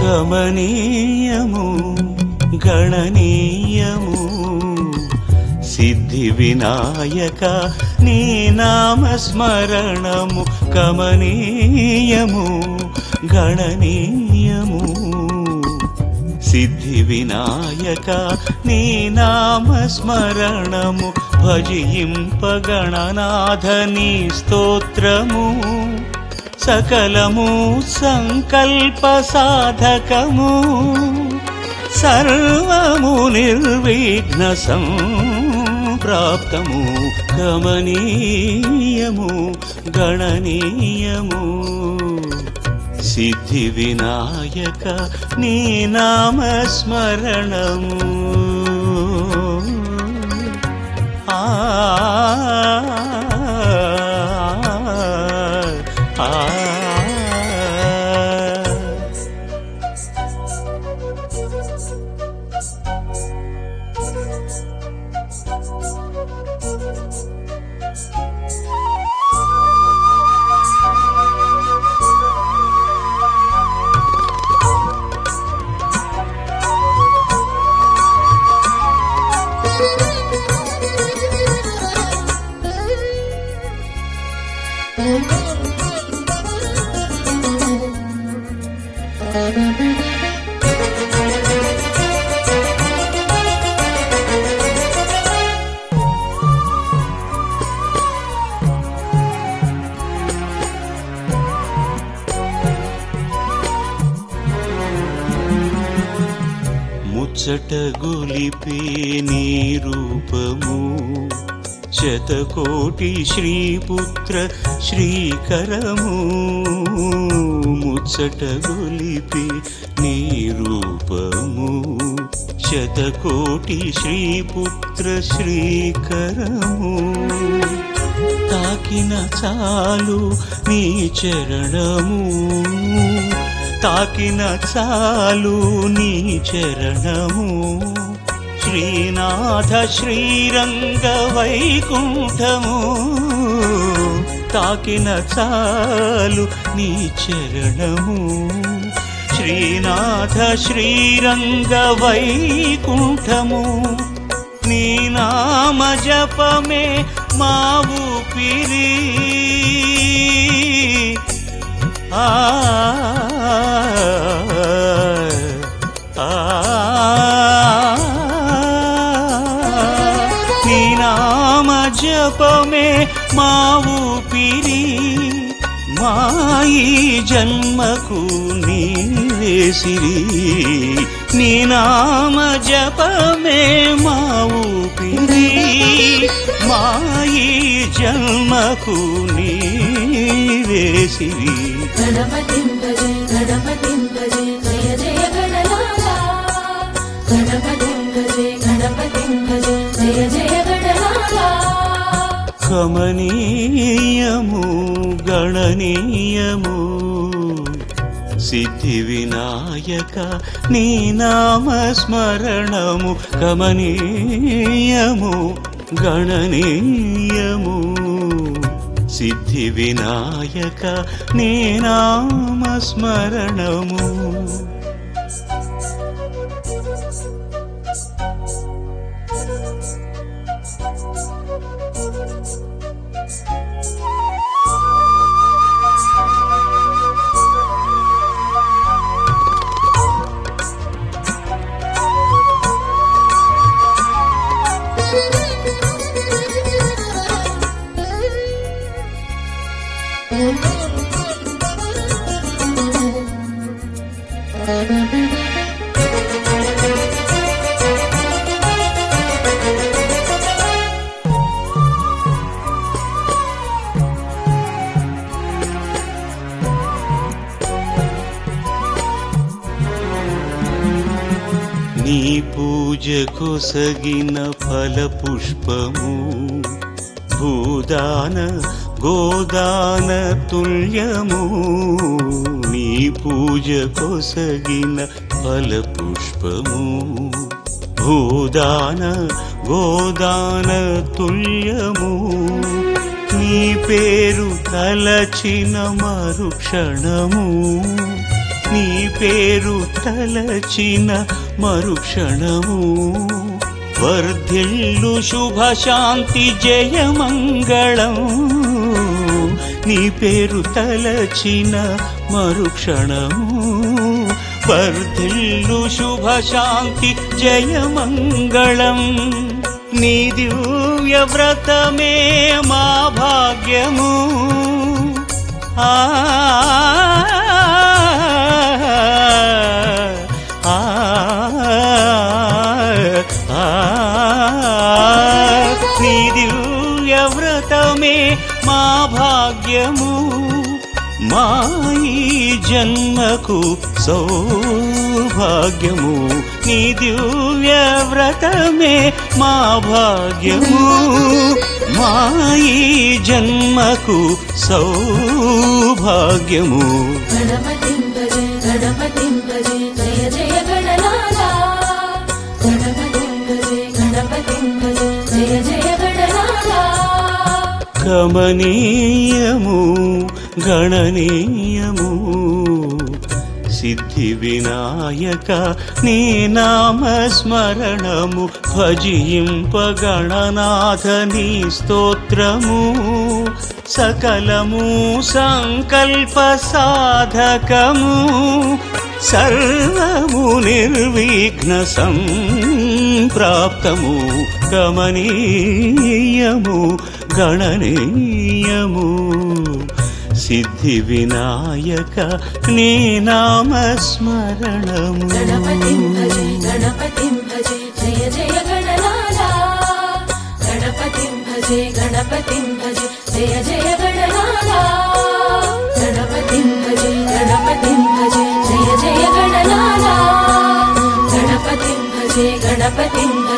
కమనీయము గణనీయము సిద్ధి వినాయక నీ నామస్మరణము కమనీయము గణనీయము సిద్ధి వినాయక నీ నామస్మరణము భజింపగణనాథ నీ స్తోత్రము సకలము సంకల్ప సాధకము సర్వము నిర్విఘ్న సంప్రాప్తము గమనీయము గణనీయము సిద్ధి వినాయక నీ నామస్మరణము ఆ ఆ ముచ్చట గొలిపే నీ రూపము శతకోటి శ్రీపుత్ర శ్రీకరము ముచ్చట గొలిపే నీ రూపము శతకోటి శ్రీపుత్ర శ్రీకరము తాకిన చాలు నీ చరణము తాకిన చాలు నీ చరణము శ్రీనాథ శ్రీరంగ వైకుంఠము తాకిన చాలు నీ చరణము శ్రీనాథ శ్రీరంగ వైకుంఠము నీ నామ జపమే మా ఊపిరి ఆ ఆ నీ నామ జపమే మా ఊపిరి మా ఈ జన్మకు నీవేసిరి నీ నామ జపమే మా ఊపిరి మా ఈ జన్మకు నీవేసిరి గణపతిం భజే గణపతిం భజే జయ జయ గణనాథ గణపతిం భజే గణపతిం భజే జయ జయ గణనాథ కమనీయము గణనీయము సిద్ధి వినాయక నీ నామస్మరణము కమనీయము గణనీయము సిద్ధి వినాయక నీ నామస్మరణము నీ పూజ కొసగిన ఫల పుష్పము భూదాన గోదాన తుల్యము నీ పూజ కొసగిన ఫల పుష్పము భూదాన గోదాన తుల్యము నీ పేరు తలచిన మరుక్షణము నీ పేరు తలచిన మరుక్షణము వర్ధిల్లు శుభశాంతి జయమంగళం నీ పేరు తలచిన మరుక్షణము వర్ధిల్లు శుభశాంతి జయమంగళం నీ దివ్య వ్రతమే మా భాగ్యము ఆ ఆ, ఆ, నీ దివ్య వ్రతమే మా భాగ్యము మా ఈ జన్మకు సౌభాగ్యము నీ దివ్య వ్రతమే మా భాగ్యము మా ఈ జన్మకు సౌభాగ్యము గణపతిం భజే గణపతిం భజే జయ జయ గణనాథా గణపతిం భజే గణపతిం భజే జయ జయ గణనాథా కమనీయము గణనీయము సిద్ధి వినాయక నీ నామస్మరణము భజింప గణనాథ నీ స్తోత్రము సకలము సంకల్ప సాధకము సర్వము నిర్విఘ్న సంప్రాప్తము గమనీయము గణనీయము సిద్ధి వినాయక నీ నామస్మరణము గణపతిం భజే గణపతిం భజే జయ జయ గణనాథా గణపతిం భజే గణపతిం భజే జయ జయ గణనాథా గణపతిం భజే గణపతిం భజే జయ జయ గణనాథా గణపతిం భజే గణపతిం